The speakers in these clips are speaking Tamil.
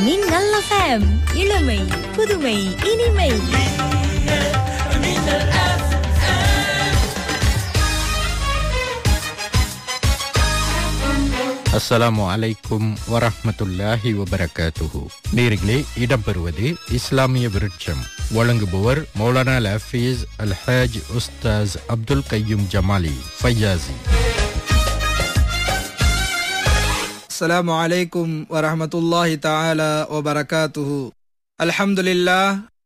மின்னல் எஃப்எம் இளமை புதுமை இனிமை அஸ்ஸலாமு அலைக்கும் வரஹ்மத்துல்லாஹி வபரகாத்துஹு நேர்களே இடம்பெறுவது இஸ்லாமிய விருட்சம் வழங்குபவர் மௌலானா லஃபீஸ் அல்ஹாஜ் உஸ்தாஸ் அப்துல் கையும் ஜமாலி ஃபையாசி السلام عليكم ورحمة الله تعالى وبركاته الحمد لله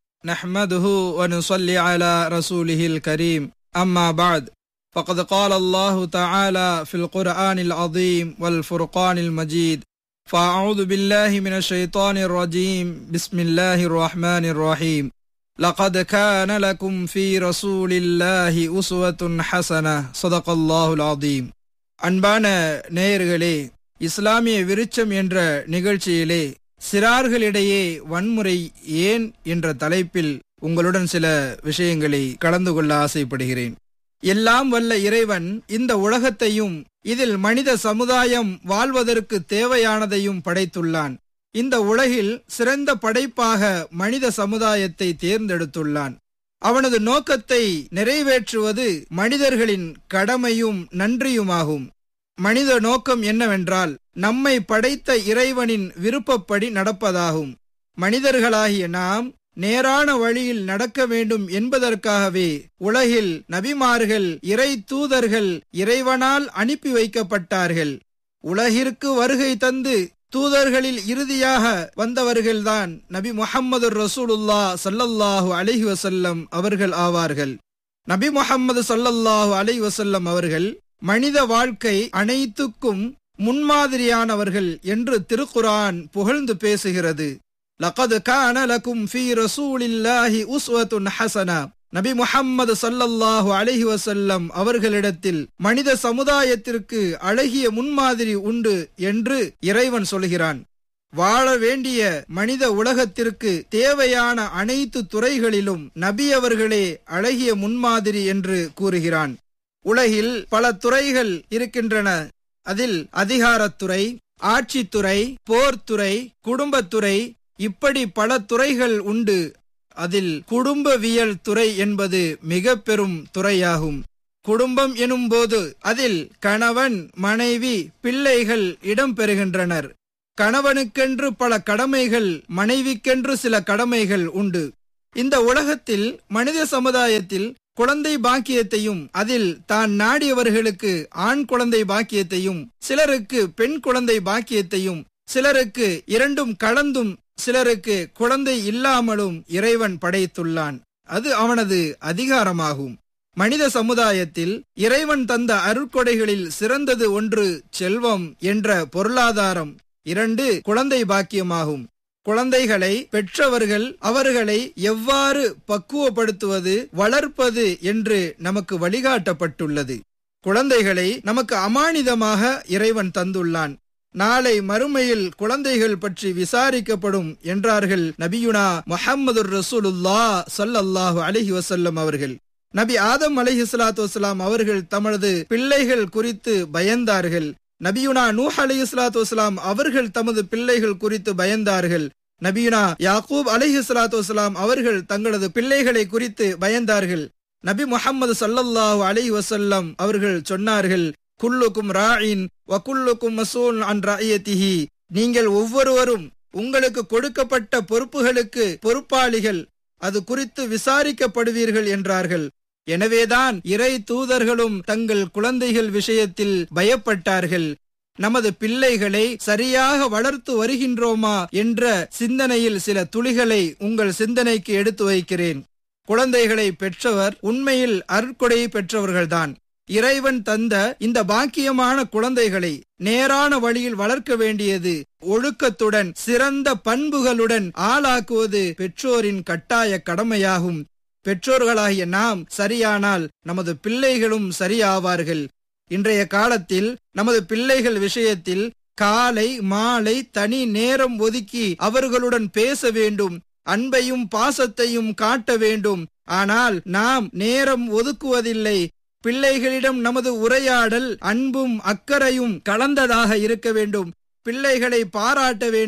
نحمده ونصلي على رسوله الكريم أما بعد فقد قال الله تعالى في القرآن العظيم والفرقان المجيد فأعوذ بالله من الشيطان الرجيم بسم الله الرحمن الرحيم لقد كان لكم في رسول الله أسوة حسنة صدق الله العظيم அன்பான நேயர்களே இஸ்லாமிய விருட்சம் என்ற நிகழ்ச்சியிலே சிறார்களிடையே வன்முறை ஏன் என்ற தலைப்பில் உங்களுடன் சில விஷயங்களை கலந்து கொள்ள ஆசைப்படுகிறேன் எல்லாம் வல்ல இறைவன் இந்த உலகத்தையும் இதில் மனித சமுதாயம் வாழ்வதற்கு தேவையானதையும் படைத்துள்ளான் இந்த உலகில் சிறந்த படைப்பாக மனித சமுதாயத்தை தேர்ந்தெடுத்துள்ளான் அவனது நோக்கத்தை நிறைவேற்றுவது மனிதர்களின் கடமையும் நன்றியுமாகும் மனித நோக்கம் என்னவென்றால் நம்மை படைத்த இறைவனின் விருப்பப்படி நடப்பதாகும் மனிதர்களாகிய நாம் நேரான வழியில் நடக்க வேண்டும் என்பதற்காகவே உலகில் நபிமார்கள் இறை தூதர்கள் இறைவனால் அனுப்பி வைக்கப்பட்டார்கள் உலகிற்கு வருகை தந்து தூதர்களில் இறுதியாக வந்தவர்கள்தான் நபி முஹம்மது ரசூலுல்லா சல்லல்லாஹு அலைஹி வசல்லம் அவர்கள் ஆவார்கள் நபி முஹம்மது சல்லல்லாஹு அலைஹி வசல்லம் அவர்கள் மனித வாழ்க்கை அனைத்துக்கும் முன்மாதிரியானவர்கள் என்று திருக்குரான் புகழ்ந்து பேசுகிறது லகது கான லகும் ஃபீ ரசூலில்லாஹி உஸ்வத்துன் ஹசனா நபி முஹம்மது சல்லல்லாஹு அலைஹி வசல்லம் அவர்களிடத்தில் மனித சமுதாயத்திற்கு அழகிய முன்மாதிரி உண்டு என்று இறைவன் சொல்கிறான் வாழ வேண்டிய மனித உலகத்திற்கு தேவையான அனைத்து துறைகளிலும் நபி அவர்களே அழகிய முன்மாதிரி என்று கூறுகிறான் உலகில் பல துறைகள் இருக்கின்றன அதில் அதிகாரத்துறை ஆட்சித்துறை போர்த்துறை குடும்பத்துறை இப்படி பல துறைகள் உண்டு அதில் குடும்பவியல் துறை என்பது மிக பெரும் துறையாகும் குடும்பம் எனும்போது அதில் கணவன் மனைவி பிள்ளைகள் இடம்பெறுகின்றனர் கணவனுக்கென்று பல கடமைகள் மனைவிக்கென்று சில கடமைகள் உண்டு இந்த உலகத்தில் மனித சமுதாயத்தில் குழந்தை பாக்கியத்தையும் அதில் தான் நாடியவர்களுக்கு ஆண் குழந்தை பாக்கியத்தையும் சிலருக்கு பெண் குழந்தை பாக்கியத்தையும் சிலருக்கு இரண்டும் கலந்தும் சிலருக்கு குழந்தை இல்லாமலும் இறைவன் படைத்துள்ளான் அது அவனது அதிகாரமாகும் மனித சமுதாயத்தில் இறைவன் தந்த அருட்கொடைகளில் சிறந்தது ஒன்று செல்வம் என்ற பொருளாதாரம் இரண்டு குழந்தை பாக்கியமாகும் குழந்தைகளை பெற்றவர்கள் அவர்களை எவ்வாறு பக்குவப்படுத்துவது வளர்ப்பது என்று நமக்கு வழிகாட்டப்பட்டுள்ளது குழந்தைகளை நமக்கு அமானிதமாக இறைவன் தந்துள்ளான் நாளை மறுமையில் குழந்தைகள் பற்றி விசாரிக்கப்படும் என்றார்கள் நபியுனா முஹம்மது ரசூலுல்லா சல்லல்லாஹு அலஹி வசல்லம் அவர்கள் நபி ஆதம் அலஹி சலாத்து வசலாம் அவர்கள் தமது பிள்ளைகள் குறித்து பயந்தார்கள் நபியுனா நூஹ் அலி இஸ்லாத்து வஸ்லாம் அவர்கள் தமது பிள்ளைகள் குறித்து பயந்தார்கள் நபியுனா யாக்கூப் அலிஹி சலாத்து வஸ்லாம் அவர்கள் தங்களது பிள்ளைகளை குறித்து பயந்தார்கள் நபி முகமது சல்லல்லாஹு அலி வசல்லம் அவர்கள் சொன்னார்கள் குல்லுக்கும் ராயின் வகுல்லுக்கும் மசூல் அன் ராயத்திஹி நீங்கள் ஒவ்வொருவரும் உங்களுக்கு கொடுக்கப்பட்ட பொறுப்புகளுக்கு பொறுப்பாளிகள் அது குறித்து விசாரிக்கப்படுவீர்கள் என்றார்கள் எனவேதான் இறை தூதர்களும் தங்கள் குழந்தைகள் விஷயத்தில் பயப்பட்டார்கள் நமது பிள்ளைகளை சரியாக வளர்த்து வருகின்றோமா என்ற சிந்தனையில் சில துளிகளை உங்கள் சிந்தனைக்கு எடுத்து வைக்கிறேன் குழந்தைகளை பெற்றவர் உண்மையில் அருட்கொடை பெற்றவர்கள்தான் இறைவன் தந்த இந்த பாக்கியமான குழந்தைகளை நேரான வழியில் வளர்க்க வேண்டியது ஒழுக்கத்துடன் சிறந்த பண்புகளுடன் ஆளாக்குவது பெற்றோரின் கட்டாய கடமையாகும் பெற்றோர்களாகிய நாம் சரியானால் நமது பிள்ளைகளும் சரியாவார்கள் இன்றைய காலத்தில் நமது பிள்ளைகள் விஷயத்தில் காலை மாலை தனி நேரம் ஒதுக்கி அவர்களுடன் பேச வேண்டும் அன்பையும் பாசத்தையும் காட்ட வேண்டும் ஆனால் நாம் நேரம் ஒதுக்குவதில்லை பிள்ளைகளிடம் நமது உரையாடல் அன்பும் அக்கறையும் கலந்ததாக இருக்க வேண்டும் பிள்ளைகளை பாராட்ட வேண்டும்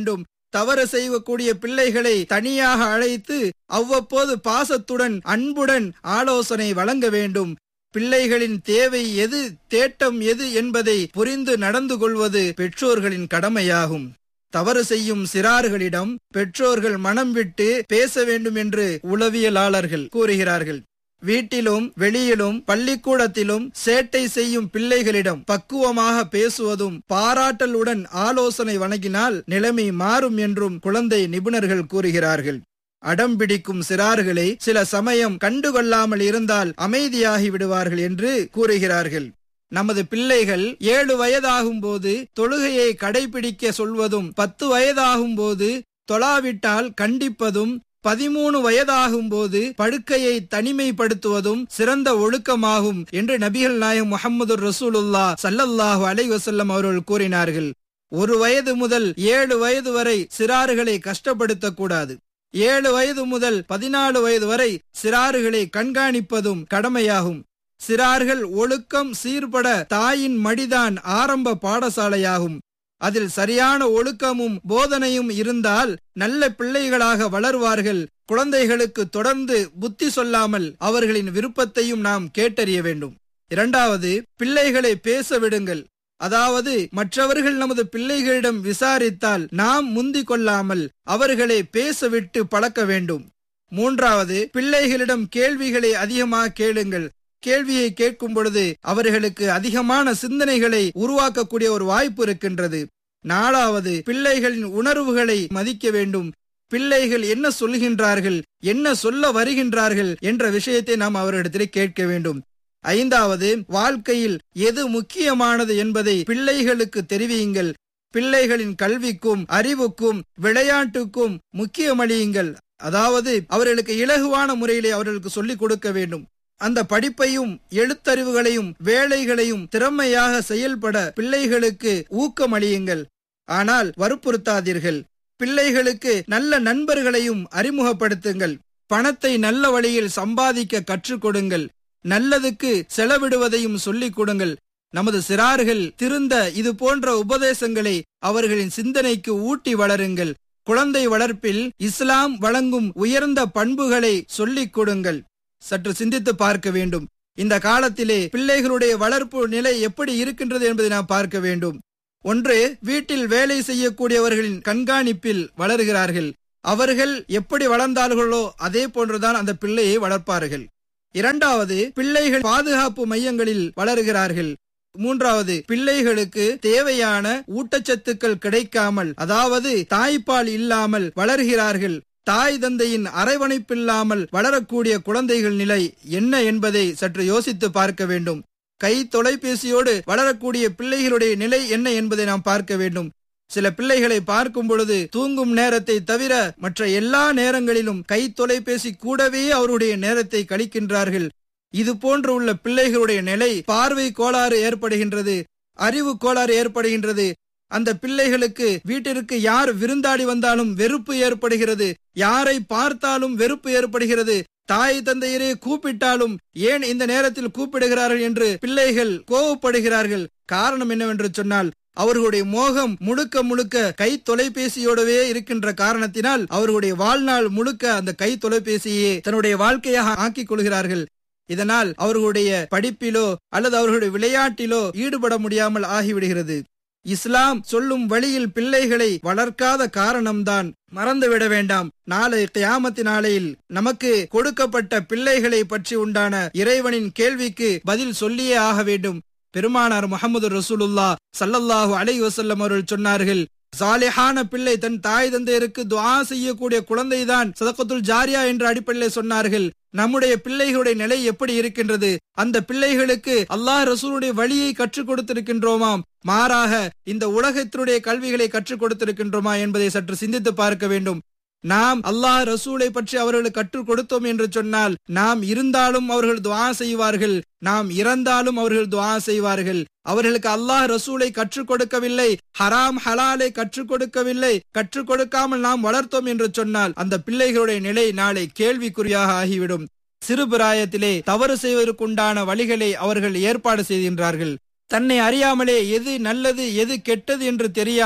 தவறு செய்யக்கூடிய பிள்ளைகளை தனியாக அழைத்து அவ்வப்போது பாசத்துடன் அன்புடன் ஆலோசனை வழங்க வேண்டும் பிள்ளைகளின் தேவை எது தேட்டம் எது என்பதை புரிந்து நடந்து கொள்வது பெற்றோர்களின் கடமையாகும் தவறு செய்யும் சிறார்களிடம் பெற்றோர்கள் மனம் விட்டு பேச வேண்டும் என்று உளவியலாளர்கள் கூறுகிறார்கள் வீட்டிலும் வெளியிலும் பள்ளிக்கூடத்திலும் சேட்டை செய்யும் பிள்ளைகளிடம் பக்குவமாக பேசுவதும் பாராட்டலுடன் ஆலோசனை வழங்கினால் நிலைமை மாறும் என்றும் குழந்தை நிபுணர்கள் கூறுகிறார்கள் அடம் பிடிக்கும் சிறார்களை சில சமயம் கண்டுகொள்ளாமல் இருந்தால் அமைதியாகி விடுவார்கள் என்று கூறுகிறார்கள் நமது பிள்ளைகள் ஏழு வயதாகும் போது தொழுகையை கடைபிடிக்க சொல்வதும் பத்து வயதாகும் போது தொழாவிட்டால் கண்டிப்பதும் பதிமூணு வயதாகும் போது படுக்கையை தனிமைப்படுத்துவதும் சிறந்த ஒழுக்கமாகும் என்று நபிகள் நாயகம் முகமது ரசூலுல்லா சல்லல்லாஹு அலை வசல்லம் அவர்கள் கூறினார்கள் ஒரு வயது முதல் ஏழு வயது வரை சிறார்களை கஷ்டப்படுத்தக் கூடாது ஏழு வயது முதல் பதினாலு வயது வரை சிறார்களை கண்காணிப்பதும் கடமையாகும் சிறார்கள் ஒழுக்கம் சீர்பட தாயின் மடிதான் ஆரம்ப பாடசாலையாகும் அதில் சரியான ஒழுக்கமும் போதனையும் இருந்தால் நல்ல பிள்ளைகளாக வளர்வார்கள் குழந்தைகளுக்கு தொடர்ந்து புத்தி சொல்லாமல் அவர்களின் விருப்பத்தையும் நாம் கேட்டறிய வேண்டும் இரண்டாவது பிள்ளைகளை பேச விடுங்கள் அதாவது மற்றவர்கள் நமது பிள்ளைகளிடம் விசாரித்தால் நாம் முந்திக் கொள்ளாமல் அவர்களை பேசவிட்டு பழக்க வேண்டும் மூன்றாவது பிள்ளைகளிடம் கேள்விகளை அதிகமாக கேளுங்கள் கேள்வியை கேட்கும் பொழுது அவர்களுக்கு அதிகமான சிந்தனைகளை உருவாக்கக்கூடிய ஒரு வாய்ப்பு இருக்கின்றது நாலாவது பிள்ளைகளின் உணர்வுகளை மதிக்க வேண்டும் பிள்ளைகள் என்ன சொல்கின்றார்கள் என்ன சொல்ல வருகின்றார்கள் என்ற விஷயத்தை நாம் அவரிடத்தில் கேட்க வேண்டும் ஐந்தாவது வாழ்க்கையில் எது முக்கியமானது என்பதை பிள்ளைகளுக்கு தெரிவியுங்கள் பிள்ளைகளின் கல்விக்கும் அறிவுக்கும் விளையாட்டுக்கும் முக்கியமளியுங்கள் அதாவது அவர்களுக்கு இலகுவான முறையிலே அவர்களுக்கு சொல்லிக் கொடுக்க வேண்டும் அந்த படிப்பையும் எழுத்தறிவுகளையும் வேலைகளையும் திறமையாக செயல்பட பிள்ளைகளுக்கு ஊக்கமளியுங்கள் ஆனால் வற்புறுத்தாதீர்கள் பிள்ளைகளுக்கு நல்ல நண்பர்களையும் அறிமுகப்படுத்துங்கள் பணத்தை நல்ல வழியில் சம்பாதிக்க கற்றுக் கொடுங்கள் நல்லதுக்கு செலவிடுவதையும் சொல்லிக் கொடுங்கள் நமது சிறார்கள் திருந்த இது போன்ற உபதேசங்களை அவர்களின் சிந்தனைக்கு ஊட்டி வளருங்கள் குழந்தை வளர்ப்பில் இஸ்லாம் வழங்கும் உயர்ந்த பண்புகளை சொல்லிக் கொடுங்கள் சற்று சிந்தித்து பார்க்க வேண்டும் இந்த காலத்திலே பிள்ளைகளுடைய வளர்ப்பு நிலை எப்படி இருக்கின்றது என்பதை நாம் பார்க்க வேண்டும் ஒன்று வீட்டில் வேலை செய்யக்கூடியவர்களின் கண்காணிப்பில் வளர்கிறார்கள் அவர்கள் எப்படி வளர்ந்தார்களோ அதே போன்றுதான் அந்த பிள்ளையை வளர்ப்பார்கள் இரண்டாவது பிள்ளைகள் பாதுகாப்பு மையங்களில் வளர்கிறார்கள் மூன்றாவது பிள்ளைகளுக்கு தேவையான ஊட்டச்சத்துக்கள் கிடைக்காமல் அதாவது தாய்ப்பால் இல்லாமல் வளர்கிறார்கள் தாய் தந்தையின் அரவணைப்பில்லாமல் வளரக்கூடிய குழந்தைகள் நிலை என்ன என்பதை சற்று யோசித்து பார்க்க வேண்டும் கை தொலைபேசியோடு வளரக்கூடிய பிள்ளைகளுடைய நிலை என்ன என்பதை நாம் பார்க்க வேண்டும் சில பிள்ளைகளை பார்க்கும் பொழுது தூங்கும் நேரத்தை தவிர மற்ற எல்லா நேரங்களிலும் கை தொலைபேசி கூடவே அவருடைய நேரத்தை கழிக்கின்றார்கள் இது போன்று உள்ள பிள்ளைகளுடைய நிலை பார்வை கோளாறு ஏற்படுகின்றது அறிவு கோளாறு ஏற்படுகின்றது அந்த பிள்ளைகளுக்கு வீட்டிற்கு யார் விருந்தாடி வந்தாலும் வெறுப்பு ஏற்படுகிறது யாரை பார்த்தாலும் வெறுப்பு ஏற்படுகிறது தாய் தந்தையரே கூப்பிட்டாலும் ஏன் இந்த நேரத்தில் கூப்பிடுகிறார்கள் என்று பிள்ளைகள் கோவப்படுகிறார்கள் காரணம் என்னவென்று சொன்னால் அவர்களுடைய மோகம் முழுக்க முழுக்க கை தொலைபேசியோடவே இருக்கின்ற காரணத்தினால் அவர்களுடைய வாழ்நாள் முழுக்க அந்த கை தொலைபேசியை தன்னுடைய வாழ்க்கையாக ஆக்கிக் கொள்கிறார்கள் இதனால் அவர்களுடைய படிப்பிலோ அல்லது அவர்களுடைய விளையாட்டிலோ ஈடுபட முடியாமல் ஆகிவிடுகிறது இஸ்லாம் சொல்லும் வழியில் பிள்ளைகளை வளர்க்காத காரணம்தான் மறந்துவிட வேண்டாம் நாளை கியாமத்தி நாளையில் நமக்கு கொடுக்கப்பட்ட பிள்ளைகளை பற்றி உண்டான இறைவனின் கேள்விக்கு பதில் சொல்லியே ஆக வேண்டும் பெருமானார் முகமது ரசூலுல்லா சல்லல்லாஹு அலை வசல்லம் அவர்கள் சொன்னார்கள் சாலிஹான பிள்ளை தன் தாய் தந்தையருக்கு துவா செய்யக்கூடிய குழந்தைதான் சதக்கத்துல் ஜாரியா என்ற அடிப்படையில் சொன்னார்கள் நம்முடைய பிள்ளைகளுடைய நிலை எப்படி இருக்கின்றது அந்த பிள்ளைகளுக்கு அல்லாஹ் ரசூலுடைய வழியை கற்றுக் கொடுத்திருக்கின்றோமாம் மாறாக இந்த உலகத்தினுடைய கல்விகளை கற்றுக் கொடுத்திருக்கின்றோமா என்பதை சற்று சிந்தித்து பார்க்க வேண்டும் நாம் அல்லாஹ் ரசூலை பற்றி அவர்களுக்கு கற்றுக் கொடுத்தோம் என்று சொன்னால் நாம் இருந்தாலும் அவர்கள் துவா செய்வார்கள் நாம் இறந்தாலும் அவர்கள் துவா செய்வார்கள் அவர்களுக்கு அல்லாஹ் ரசூலை கற்றுக் கொடுக்கவில்லை ஹராம் ஹலாலை கற்றுக் கொடுக்கவில்லை கற்றுக் கொடுக்காமல் நாம் வளர்த்தோம் என்று சொன்னால் அந்த பிள்ளைகளுடைய நிலை நாளை கேள்விக்குறியாக ஆகிவிடும் சிறு பிராயத்திலே தவறு செய்வதற்குண்டான வழிகளை அவர்கள் ஏற்பாடு செய்கின்றார்கள் தன்னை அறியாமலே எது நல்லது எது கெட்டது என்று தெரியாமல்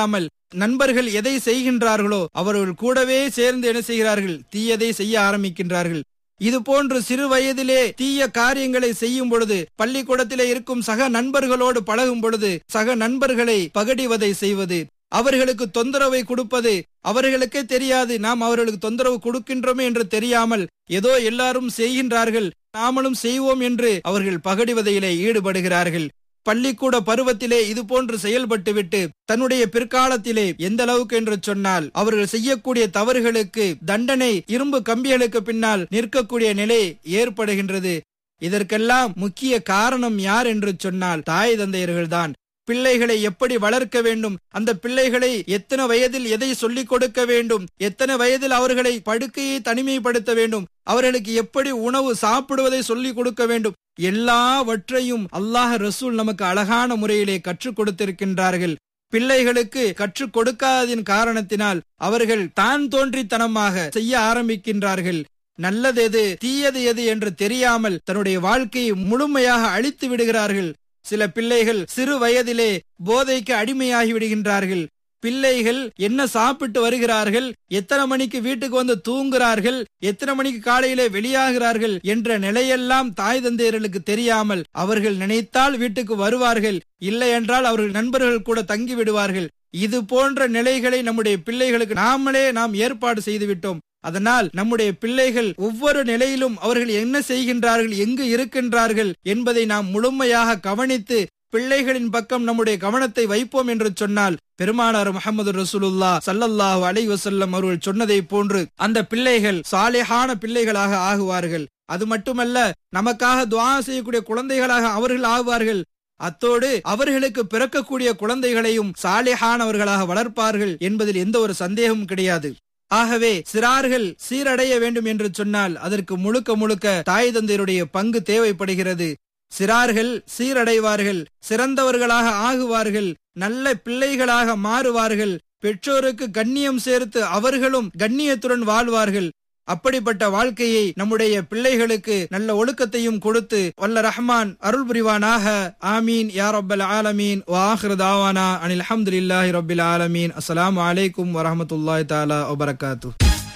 நண்பர்கள் எதை செய்கின்றார்களோ அவர்கள் கூடவே சேர்ந்து என்ன செய்கிறார்கள் தீயதை செய்ய ஆரம்பிக்கின்றார்கள் இது போன்று சிறு வயதிலே தீய காரியங்களை செய்யும் பொழுது பள்ளிக்கூடத்திலே இருக்கும் சக நண்பர்களோடு பழகும் பொழுது சக நண்பர்களை பகடிவதை செய்வது அவர்களுக்கு தொந்தரவை கொடுப்பது அவர்களுக்கே தெரியாது நாம் அவர்களுக்கு தொந்தரவு கொடுக்கின்றோமே என்று தெரியாமல் ஏதோ எல்லாரும் செய்கின்றார்கள் நாமளும் செய்வோம் என்று அவர்கள் பகடிவதையிலே ஈடுபடுகிறார்கள் பள்ளிக்கூட பருவத்திலே இது போன்று செயல்பட்டுவிட்டு தன்னுடைய பிற்காலத்திலே எந்த அளவுக்கு என்று சொன்னால் அவர்கள் செய்யக்கூடிய தவறுகளுக்கு தண்டனை இரும்பு கம்பிகளுக்கு பின்னால் நிற்கக்கூடிய நிலை ஏற்படுகின்றது இதற்கெல்லாம் முக்கிய காரணம் யார் என்று சொன்னால் தாய் தந்தையர்கள்தான் பிள்ளைகளை எப்படி வளர்க்க வேண்டும் அந்த பிள்ளைகளை எத்தனை வயதில் எதை சொல்லிக் கொடுக்க வேண்டும் எத்தனை வயதில் அவர்களை படுக்கையை தனிமைப்படுத்த வேண்டும் அவர்களுக்கு எப்படி உணவு சாப்பிடுவதை சொல்லிக் கொடுக்க வேண்டும் எல்லாவற்றையும் அல்லாஹ் ரசூல் நமக்கு அழகான முறையிலே கற்றுக் கொடுத்திருக்கின்றார்கள் பிள்ளைகளுக்கு கற்றுக் கொடுக்காததின் காரணத்தினால் அவர்கள் தான் தோன்றித்தனமாக செய்ய ஆரம்பிக்கின்றார்கள் நல்லது எது தீயது எது என்று தெரியாமல் தன்னுடைய வாழ்க்கையை முழுமையாக அழித்து விடுகிறார்கள் சில பிள்ளைகள் சிறு வயதிலே போதைக்கு அடிமையாகி விடுகின்றார்கள் பிள்ளைகள் என்ன சாப்பிட்டு வருகிறார்கள் எத்தனை மணிக்கு வீட்டுக்கு வந்து தூங்குகிறார்கள் எத்தனை மணிக்கு காலையிலே வெளியாகிறார்கள் என்ற நிலையெல்லாம் தாய் தந்தையர்களுக்கு தெரியாமல் அவர்கள் நினைத்தால் வீட்டுக்கு வருவார்கள் இல்லை என்றால் அவர்கள் நண்பர்கள் கூட தங்கி விடுவார்கள் இது போன்ற நிலைகளை நம்முடைய பிள்ளைகளுக்கு நாமளே நாம் ஏற்பாடு செய்து விட்டோம் அதனால் நம்முடைய பிள்ளைகள் ஒவ்வொரு நிலையிலும் அவர்கள் என்ன செய்கின்றார்கள் எங்கு இருக்கின்றார்கள் என்பதை நாம் முழுமையாக கவனித்து பிள்ளைகளின் பக்கம் நம்முடைய கவனத்தை வைப்போம் என்று சொன்னால் பெருமானார் முகமது ரசூலுல்லா சல்லல்லாஹு அலை வசல்லம் அவர்கள் சொன்னதை போன்று அந்த பிள்ளைகள் சாலேஹான பிள்ளைகளாக ஆகுவார்கள் அது மட்டுமல்ல நமக்காக துவா செய்யக்கூடிய குழந்தைகளாக அவர்கள் ஆகுவார்கள் அத்தோடு அவர்களுக்கு பிறக்கக்கூடிய குழந்தைகளையும் சாலிஹானவர்களாக வளர்ப்பார்கள் என்பதில் எந்த ஒரு சந்தேகமும் கிடையாது ஆகவே சிறார்கள் சீரடைய வேண்டும் என்று சொன்னால் அதற்கு முழுக்க முழுக்க தாய் தந்தையருடைய பங்கு தேவைப்படுகிறது சிறார்கள் சீரடைவார்கள் சிறந்தவர்களாக ஆகுவார்கள் நல்ல பிள்ளைகளாக மாறுவார்கள் பெற்றோருக்கு கண்ணியம் சேர்த்து அவர்களும் கண்ணியத்துடன் வாழ்வார்கள் அப்படிப்பட்ட வாழ்க்கையை நம்முடைய பிள்ளைகளுக்கு நல்ல ஒழுக்கத்தையும் கொடுத்து வல்ல ரஹ்மான் அருள் புரிவானாக ஆமீன் யா ரப்பல் ஆலமீன் வாஹிரு தாவானா அனில் அஹமதுல்லாஹி ரப்பில் ஆலமீன் அஸ்ஸலாமு அலைக்கும் வரஹமத்துல்லாஹி தஆலா வபரகாத்து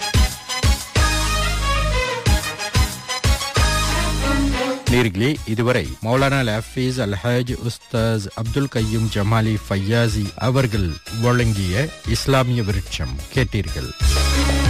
நேர்களே இதுவரை மௌலானா ஹஃபீஸ் அல்ஹாஜ் உஸ்தாஸ் அப்துல் கையும் ஜமாலி ஃபையாசி அவர்கள் வழங்கிய இஸ்லாமிய விருட்சம் கேட்டீர்கள்